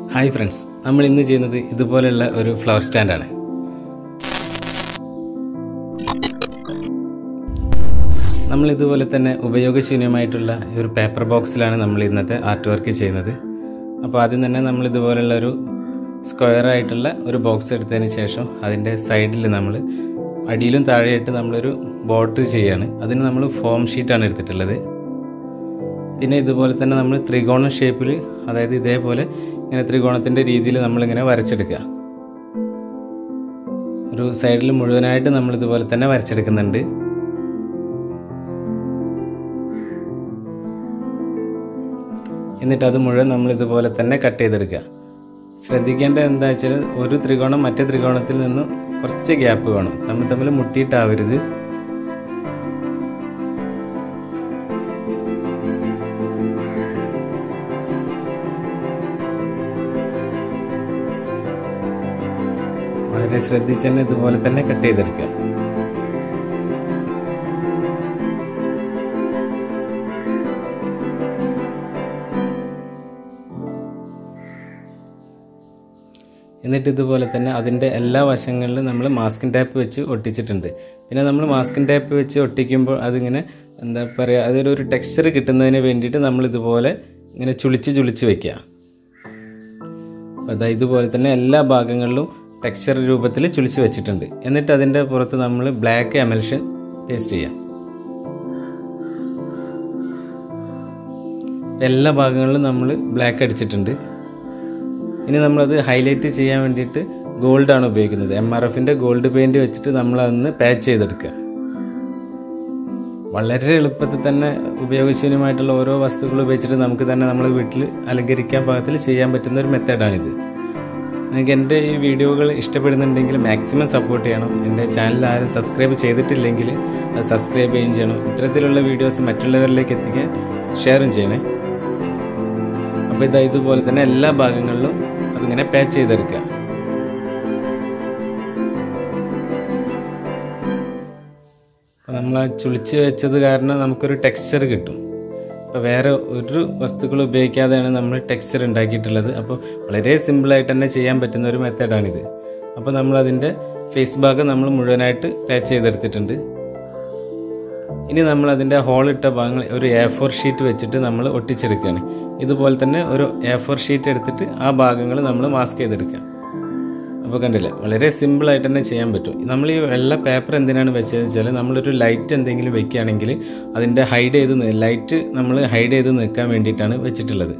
hi friends നമ്മൾ ഇന്ന് ചെയ്യുന്നത് ഇതുപോലെയുള്ള ഒരു ഫ്ലവർ സ്റ്റാൻഡാണ് നമ്മൾ ഇതുപോലെ തന്നെ ഉപയോഗശൂന്യമായിട്ടുള്ള ഒരു പേപ്പർ ബോക്സിലാണ് നമ്മൾ ഇന്നത്തെ ആർട്ട് വർക്ക് ചെയ്യുന്നത് അപ്പോൾ ആദ്യം തന്നെ നമ്മൾ ഇതുപോലുള്ള ഒരു സ്ക്വയർ ആയിട്ടുള്ള ഒരു ബോക്സ് എടുത്തതിന് ശേഷം അതിൻ്റെ സൈഡിൽ നമ്മൾ അടിയിലും താഴെയായിട്ട് നമ്മളൊരു ബോർഡർ ചെയ്യാണ് അതിന് നമ്മൾ ഫോം ഷീറ്റാണ് എടുത്തിട്ടുള്ളത് പിന്നെ ഇതുപോലെ തന്നെ നമ്മൾ ത്രികോണ ഷേപ്പിൽ അതായത് ഇതേപോലെ ഇങ്ങനെ ത്രികോണത്തിൻ്റെ രീതിയിൽ നമ്മളിങ്ങനെ വരച്ചെടുക്കുക ഒരു സൈഡിൽ മുഴുവനായിട്ട് നമ്മൾ ഇതുപോലെ തന്നെ വരച്ചെടുക്കുന്നുണ്ട് എന്നിട്ട് അത് മുഴുവൻ നമ്മൾ ഇതുപോലെ തന്നെ കട്ട് ചെയ്തെടുക്കുക ശ്രദ്ധിക്കേണ്ടത് എന്താ വെച്ചാൽ ഒരു ത്രികോണം മറ്റേ ത്രികോണത്തിൽ നിന്ന് കുറച്ച് ഗ്യാപ്പ് വേണം തമ്മിൽ തമ്മിൽ മുട്ടിയിട്ടാവരുത് വളരെ ശ്രദ്ധിച്ച് തന്നെ ഇതുപോലെ തന്നെ കട്ട് ചെയ്തെടുക്കുക എന്നിട്ട് ഇതുപോലെ തന്നെ അതിൻ്റെ എല്ലാ വശങ്ങളിലും നമ്മൾ മാസ്കിൻ ടാപ്പ് വെച്ച് ഒട്ടിച്ചിട്ടുണ്ട് പിന്നെ നമ്മൾ മാസ്കിൻ ടാപ്പ് വെച്ച് ഒട്ടിക്കുമ്പോൾ അതിങ്ങനെ എന്താ പറയുക അതിലൊരു ടെക്സ്ചർ കിട്ടുന്നതിന് വേണ്ടിയിട്ട് നമ്മൾ ഇതുപോലെ ഇങ്ങനെ ചുളിച്ച് ചുളിച്ച് വെക്കുക അപ്പോൾ അതാ ഇതുപോലെ തന്നെ എല്ലാ ഭാഗങ്ങളിലും ടെക്സ്ചർ രൂപത്തിൽ ചുളിച്ച് വെച്ചിട്ടുണ്ട് എന്നിട്ട് അതിൻ്റെ പുറത്ത് നമ്മൾ ബ്ലാക്ക് എമൽഷൻ പേസ്റ്റ് ചെയ്യാം എല്ലാ ഭാഗങ്ങളിലും നമ്മൾ ബ്ലാക്ക് അടിച്ചിട്ടുണ്ട് ഇനി നമ്മളത് ഹൈലൈറ്റ് ചെയ്യാൻ വേണ്ടിയിട്ട് ഗോൾഡാണ് ഉപയോഗിക്കുന്നത് എം ആർ എഫിൻ്റെ ഗോൾഡ് പെയിൻറ് വെച്ചിട്ട് നമ്മൾ അതൊന്ന് പാച്ച് ചെയ്തെടുക്കുക വളരെ എളുപ്പത്തിൽ തന്നെ ഉപയോഗശൂന്യമായിട്ടുള്ള ഓരോ വസ്തുക്കൾ ഉപയോഗിച്ചിട്ട് നമുക്ക് തന്നെ നമ്മുടെ വീട്ടിൽ അലങ്കരിക്കാൻ പാകത്തിൽ ചെയ്യാൻ പറ്റുന്ന ഒരു മെത്തേഡാണിത് നിങ്ങൾക്ക് എൻ്റെ ഈ വീഡിയോകൾ ഇഷ്ടപ്പെടുന്നുണ്ടെങ്കിൽ മാക്സിമം സപ്പോർട്ട് ചെയ്യണം എൻ്റെ ചാനൽ ആരും സബ്സ്ക്രൈബ് ചെയ്തിട്ടില്ലെങ്കിൽ അത് സബ്സ്ക്രൈബ് ചെയ്യുകയും ചെയ്യണം ഇത്തരത്തിലുള്ള വീഡിയോസ് മറ്റുള്ളവരിലേക്ക് എത്തിക്കാൻ ഷെയറും ചെയ്യണേ അപ്പോൾ ഇതാ ഇതുപോലെ തന്നെ എല്ലാ ഭാഗങ്ങളിലും അതിങ്ങനെ പാച്ച് ചെയ്തെടുക്കുക അപ്പോൾ നമ്മൾ ആ ചുളിച്ച് വെച്ചത് കാരണം നമുക്കൊരു ടെക്സ്ചർ കിട്ടും അപ്പോൾ വേറെ ഒരു വസ്തുക്കൾ ഉപയോഗിക്കാതെയാണ് നമ്മൾ ടെക്സ്ചർ ഉണ്ടാക്കിയിട്ടുള്ളത് അപ്പോൾ വളരെ സിമ്പിളായിട്ട് തന്നെ ചെയ്യാൻ പറ്റുന്ന ഒരു മെത്തേഡാണിത് അപ്പോൾ നമ്മൾ അതിൻ്റെ ഫേസ് ഭാഗം നമ്മൾ മുഴുവനായിട്ട് പാച്ച് ചെയ്തെടുത്തിട്ടുണ്ട് ഇനി നമ്മൾ അതിൻ്റെ ഹോൾ ഇട്ട ഭാഗങ്ങൾ ഒരു എ ഫോർ ഷീറ്റ് വെച്ചിട്ട് നമ്മൾ ഒട്ടിച്ചെടുക്കുകയാണ് ഇതുപോലെ തന്നെ ഒരു എ ഫോർ ഷീറ്റ് എടുത്തിട്ട് ആ ഭാഗങ്ങൾ നമ്മൾ മാസ്ക് ചെയ്തെടുക്കുക അപ്പോൾ കണ്ടില്ലേ വളരെ സിമ്പിളായിട്ട് തന്നെ ചെയ്യാൻ പറ്റും നമ്മൾ ഈ വെള്ള പേപ്പർ എന്തിനാണ് വെച്ചതെന്ന് വെച്ചാൽ നമ്മളൊരു ലൈറ്റ് എന്തെങ്കിലും വെക്കുകയാണെങ്കിൽ അതിൻ്റെ ഹൈഡ് ചെയ്ത് ലൈറ്റ് നമ്മൾ ഹൈഡ് ചെയ്ത് നിൽക്കാൻ വേണ്ടിയിട്ടാണ് വെച്ചിട്ടുള്ളത്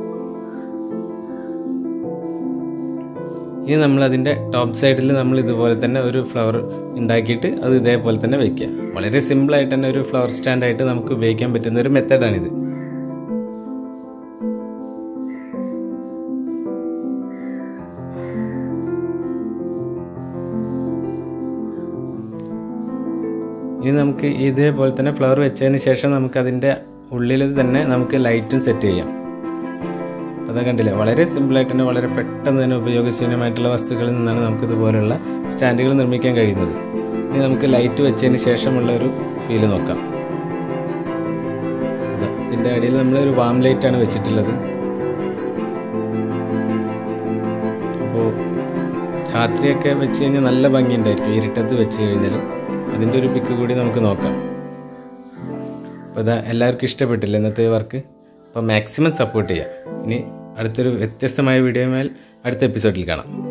ഇനി നമ്മൾ അതിൻ്റെ ടോപ്പ് സൈഡിൽ നമ്മൾ ഇതുപോലെ തന്നെ ഒരു ഫ്ലവർ ഉണ്ടാക്കിയിട്ട് അത് ഇതേപോലെ തന്നെ വെക്കുക വളരെ സിമ്പിളായിട്ട് തന്നെ ഒരു ഫ്ലവർ സ്റ്റാൻഡായിട്ട് നമുക്ക് ഉപയോഗിക്കാൻ പറ്റുന്ന ഒരു മെത്തേഡാണിത് ഇനി നമുക്ക് ഇതേപോലെ തന്നെ ഫ്ലവർ വെച്ചതിന് ശേഷം നമുക്ക് അതിൻ്റെ ഉള്ളിൽ തന്നെ നമുക്ക് ലൈറ്റും സെറ്റ് ചെയ്യാം അതാ കണ്ടില്ലേ വളരെ സിമ്പിളായിട്ട് തന്നെ വളരെ പെട്ടെന്ന് തന്നെ ഉപയോഗശൂന്യമായിട്ടുള്ള വസ്തുക്കളിൽ നിന്നാണ് നമുക്ക് ഇതുപോലുള്ള സ്റ്റാൻഡുകൾ നിർമ്മിക്കാൻ കഴിയുന്നത് ഇനി നമുക്ക് ലൈറ്റ് വെച്ചതിന് ശേഷമുള്ള ഒരു ഫീല് നോക്കാം ഇതിൻ്റെ അടിയിൽ നമ്മൾ ഒരു വാം ലൈറ്റാണ് വെച്ചിട്ടുള്ളത് അപ്പോൾ രാത്രിയൊക്കെ വെച്ച് കഴിഞ്ഞാൽ നല്ല ഭംഗി ഉണ്ടായിരിക്കും ഇരുട്ടത്ത് വെച്ച് കഴിഞ്ഞാൽ അതിൻ്റെ ഒരു പിക്ക് കൂടി നമുക്ക് നോക്കാം അപ്പോൾ ഇതാ എല്ലാവർക്കും ഇഷ്ടപ്പെട്ടില്ല ഇന്നത്തെ വർക്ക് അപ്പോൾ മാക്സിമം സപ്പോർട്ട് ചെയ്യാം ഇനി അടുത്തൊരു വ്യത്യസ്തമായ വീഡിയോയുമായി അടുത്ത എപ്പിസോഡിൽ കാണാം